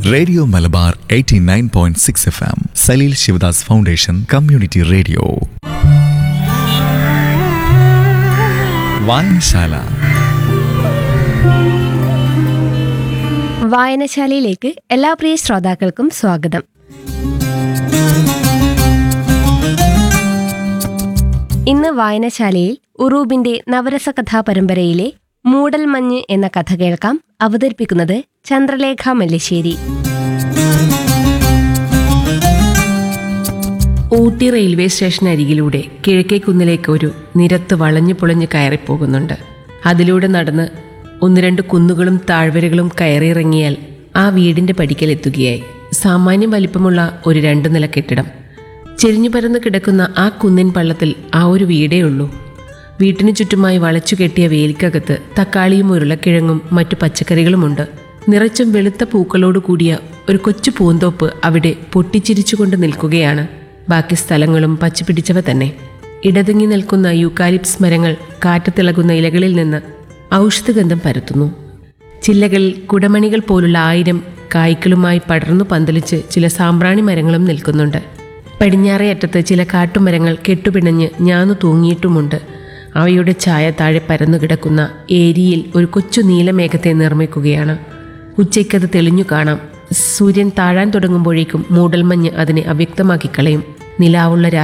radio Malabar 89.6 point six F M Saleel Shivadas foundation community radio വായനശാല വായനശാലയിലേക്ക് എല്ലാ പ്രിയ ശ്രോതാക്കൾക്കും സ്വാഗതം ഇന്ന് വായനശാലയിൽ ഉറൂബിന്റെ നവരസ കഥാ പരമ്പരയിലെ മൂടൽമഞ്ഞ് എന്ന കഥ കേൾക്കാം അവതരിപ്പിക്കുന്നത് ചന്ദ്രലേഖ മല്ലിശ്ശേരി ഊട്ടി റെയിൽവേ സ്റ്റേഷൻ അരികിലൂടെ കിഴക്കേക്കുന്നിലേക്ക് ഒരു നിരത്ത് വളഞ്ഞു പൊളഞ്ഞു കയറിപ്പോകുന്നുണ്ട് അതിലൂടെ നടന്ന് ഒന്ന് രണ്ട് കുന്നുകളും താഴ്വരകളും കയറിയിറങ്ങിയാൽ ആ വീടിന്റെ പടിക്കലെത്തുകയായി സാമാന്യം വലിപ്പമുള്ള ഒരു രണ്ടു നില കെട്ടിടം ചെരിഞ്ഞു പരന്ന് കിടക്കുന്ന ആ കുന്നിൻ പള്ളത്തിൽ ആ ഒരു വീടേ ഉള്ളൂ വീട്ടിനു ചുറ്റുമായി വളച്ചു കെട്ടിയ വേലിക്കകത്ത് തക്കാളിയും ഉരുളക്കിഴങ്ങും മറ്റു പച്ചക്കറികളുമുണ്ട് നിറച്ചും വെളുത്ത പൂക്കളോട് കൂടിയ ഒരു കൊച്ചു പൂന്തോപ്പ് അവിടെ പൊട്ടിച്ചിരിച്ചുകൊണ്ട് നിൽക്കുകയാണ് ബാക്കി സ്ഥലങ്ങളും പച്ചപിടിച്ചവ തന്നെ ഇടതുങ്ങി നിൽക്കുന്ന യൂക്കാലിപ്സ് മരങ്ങൾ കാറ്റത്തിളകുന്ന ഇലകളിൽ നിന്ന് ഔഷധഗന്ധം പരത്തുന്നു ചില്ലകളിൽ കുടമണികൾ പോലുള്ള ആയിരം കായ്ക്കളുമായി പടർന്നു പന്തലിച്ച് ചില സാമ്പ്രാണി മരങ്ങളും നിൽക്കുന്നുണ്ട് പടിഞ്ഞാറേ അറ്റത്ത് ചില കാട്ടുമരങ്ങൾ കെട്ടുപിണഞ്ഞ് ഞാന്നു തൂങ്ങിയിട്ടുമുണ്ട് അവയുടെ ഛായ താഴെ പരന്നു കിടക്കുന്ന ഏരിയിൽ ഒരു കൊച്ചു നീലമേഘത്തെ നിർമ്മിക്കുകയാണ് ഉച്ചയ്ക്കത് തെളിഞ്ഞു കാണാം സൂര്യൻ താഴാൻ തുടങ്ങുമ്പോഴേക്കും മൂടൽമഞ്ഞ് അതിനെ അവ്യക്തമാക്കി കളയും നിലാവുള്ള